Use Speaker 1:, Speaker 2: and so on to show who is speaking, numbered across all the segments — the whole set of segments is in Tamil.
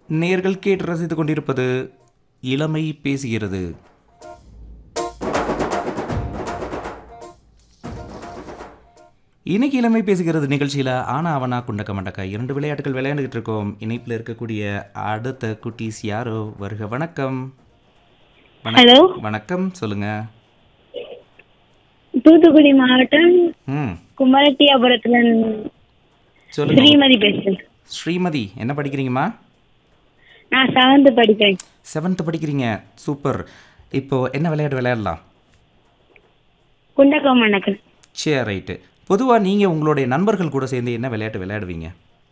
Speaker 1: நேர்கள் கேட்டு ரசித்துக் கொண்டிருப்பது இளமை பேசுகிறது இன்னைக்கு இளமை பேசுகிறது நிகழ்ச்சியில் ஆனா அவனா குண்டக்க மண்டக்கா இரண்டு விளையாட்டுகள் விளையாண்டுகிட்டு இருக்கோம் இணைப்பில் இருக்கக்கூடிய அடுத்த குட்டீஸ் யாரோ வருக வணக்கம் வணக்-
Speaker 2: ஹலோ
Speaker 1: வணக்கம் சொல்லுங்க
Speaker 2: தூத்துக்குடி மாவட்டம்
Speaker 1: ம்
Speaker 2: குமரட்டியாபுரத்துல இருந்து
Speaker 1: சொல்லுங்க
Speaker 2: ஸ்ரீமதி பேசுறேன்
Speaker 1: ஸ்ரீமதி என்ன படிக்கிறீங்கம்மா
Speaker 2: நான் செவன்த் படிக்கிறேன்
Speaker 1: செவன்த்து படிக்கிறீங்க சூப்பர் இப்போ என்ன விளையாட்டு விளையாடலாம்
Speaker 2: குண்டக்கம் மண்டக்கல்
Speaker 1: சரி ரைட்டு பொதுவாக நீங்கள் உங்களுடைய நண்பர்கள் கூட சேர்ந்து என்ன விளையாட்டு விளையாடுவீங்க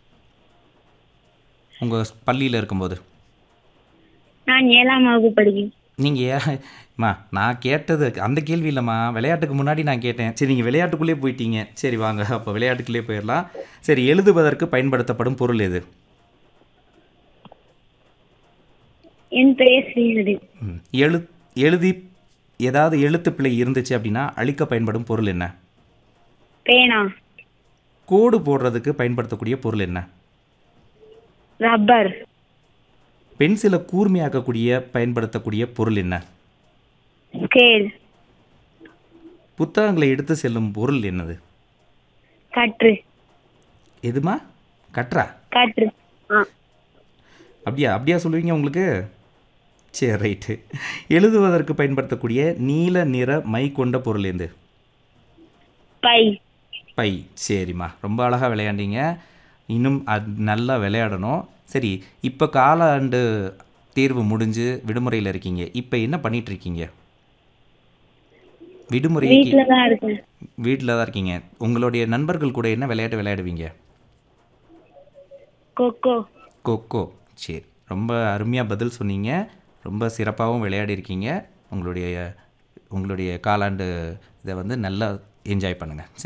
Speaker 1: உங்கள் பள்ளியில் இருக்கும்போது
Speaker 2: நான் ஏழாம் வகுப்பு படிக்கிறேன்
Speaker 1: நீங்கள் ஏம்மா நான் கேட்டது அந்த கேள்வி இல்லைம்மா விளையாட்டுக்கு முன்னாடி நான் கேட்டேன் சரி நீங்கள் விளையாட்டுக்குள்ளே போயிட்டீங்க சரி வாங்க அப்போ விளையாட்டுக்குள்ளே போயிடலாம் சரி எழுதுவதற்கு பயன்படுத்தப்படும் பொருள் எது
Speaker 2: என் பெயர் ஸ்ரீமதி
Speaker 1: ம். எழு எழுதி ஏதாவது எழுத்து பிழை இருந்துச்சு அப்படின்னா அழிக்க பயன்படும் பொருள் என்ன
Speaker 2: பேனா
Speaker 1: கோடு போடுறதுக்கு பயன்படுத்தக்கூடிய பொருள் என்ன
Speaker 2: ரப்பர்
Speaker 1: பென்சிலை கூர்மையாக்கக்கூடிய பயன்படுத்தக்கூடிய பொருள் என்ன
Speaker 2: ஸ்கேல்
Speaker 1: புத்தகங்களை எடுத்து செல்லும் பொருள் என்னது
Speaker 2: கற்று
Speaker 1: எதுமா கட்ரா
Speaker 2: கற்று ஆ
Speaker 1: அப்படியா அப்படியா சொல்லுவீங்க உங்களுக்கு சரி ரைட்டு எழுதுவதற்கு பயன்படுத்தக்கூடிய நீல நிற மை கொண்ட பொருள் எது
Speaker 2: பை
Speaker 1: பை சரிம்மா ரொம்ப அழகாக விளையாண்டீங்க இன்னும் அது நல்லா விளையாடணும் சரி இப்போ காலாண்டு தேர்வு முடிஞ்சு விடுமுறையில் இருக்கீங்க இப்போ என்ன பண்ணிட்டு இருக்கீங்க விடுமுறைக்கு
Speaker 2: வீட்டுல தான் இருக்கேன்
Speaker 1: வீட்டில் தான் இருக்கீங்க உங்களுடைய நண்பர்கள் கூட என்ன விளையாட்டு விளையாடுவீங்க
Speaker 2: கொக்கோ
Speaker 1: கொக்கோ சரி ரொம்ப அருமையாக பதில் சொன்னீங்க ரொம்ப சிறப்பாகவும் விளையாடிருக்கீங்க உங்களுடைய உங்களுடைய காலாண்டு இதை வந்து நல்லா என்ஜாய் பண்ணுங்கள்